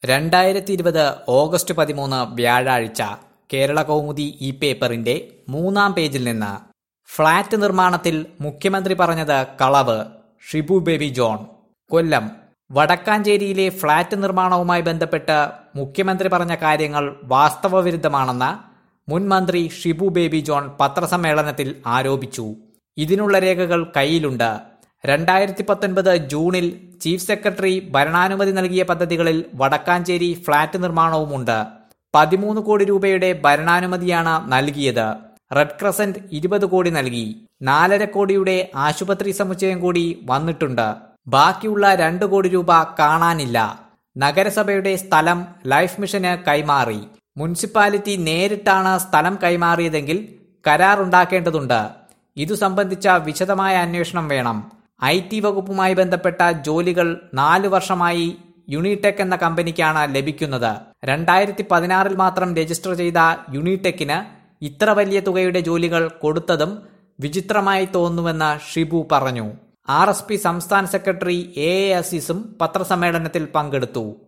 രണ്ടായിരത്തി ഇരുപത് ഓഗസ്റ്റ് പതിമൂന്ന് വ്യാഴാഴ്ച കേരള കൗമുദി ഈ പേപ്പറിന്റെ മൂന്നാം പേജിൽ നിന്ന് ഫ്ളാറ്റ് നിർമ്മാണത്തിൽ മുഖ്യമന്ത്രി പറഞ്ഞത് കളവ് ഷിബു ബേബി ജോൺ കൊല്ലം വടക്കാഞ്ചേരിയിലെ ഫ്ളാറ്റ് നിർമ്മാണവുമായി ബന്ധപ്പെട്ട് മുഖ്യമന്ത്രി പറഞ്ഞ കാര്യങ്ങൾ വാസ്തവവിരുദ്ധമാണെന്ന് മുൻ മന്ത്രി ഷിബു ബേബി ജോൺ പത്രസമ്മേളനത്തിൽ ആരോപിച്ചു ഇതിനുള്ള രേഖകൾ കയ്യിലുണ്ട് രണ്ടായിരത്തി പത്തൊൻപത് ജൂണിൽ ചീഫ് സെക്രട്ടറി ഭരണാനുമതി നൽകിയ പദ്ധതികളിൽ വടക്കാഞ്ചേരി ഫ്ളാറ്റ് നിർമ്മാണവുമുണ്ട് പതിമൂന്ന് കോടി രൂപയുടെ ഭരണാനുമതിയാണ് നൽകിയത് റെഡ് ക്രസന്റ് ഇരുപത് കോടി നൽകി നാലര കോടിയുടെ ആശുപത്രി സമുച്ചയം കൂടി വന്നിട്ടുണ്ട് ബാക്കിയുള്ള രണ്ട് കോടി രൂപ കാണാനില്ല നഗരസഭയുടെ സ്ഥലം ലൈഫ് മിഷന് കൈമാറി മുനിസിപ്പാലിറ്റി നേരിട്ടാണ് സ്ഥലം കൈമാറിയതെങ്കിൽ കരാർ ഉണ്ടാക്കേണ്ടതുണ്ട് ഇതു സംബന്ധിച്ച വിശദമായ അന്വേഷണം വേണം ഐ ടി വകുപ്പുമായി ബന്ധപ്പെട്ട ജോലികൾ നാലു വർഷമായി യുണിടെക് എന്ന കമ്പനിക്കാണ് ലഭിക്കുന്നത് രണ്ടായിരത്തി പതിനാറിൽ മാത്രം രജിസ്റ്റർ ചെയ്ത യുണിടെക്കിന് ഇത്ര വലിയ തുകയുടെ ജോലികൾ കൊടുത്തതും വിചിത്രമായി തോന്നുന്നുവെന്ന് ഷിബു പറഞ്ഞു ആർ എസ് പി സംസ്ഥാന സെക്രട്ടറി എ എ അസീസും പത്രസമ്മേളനത്തിൽ പങ്കെടുത്തു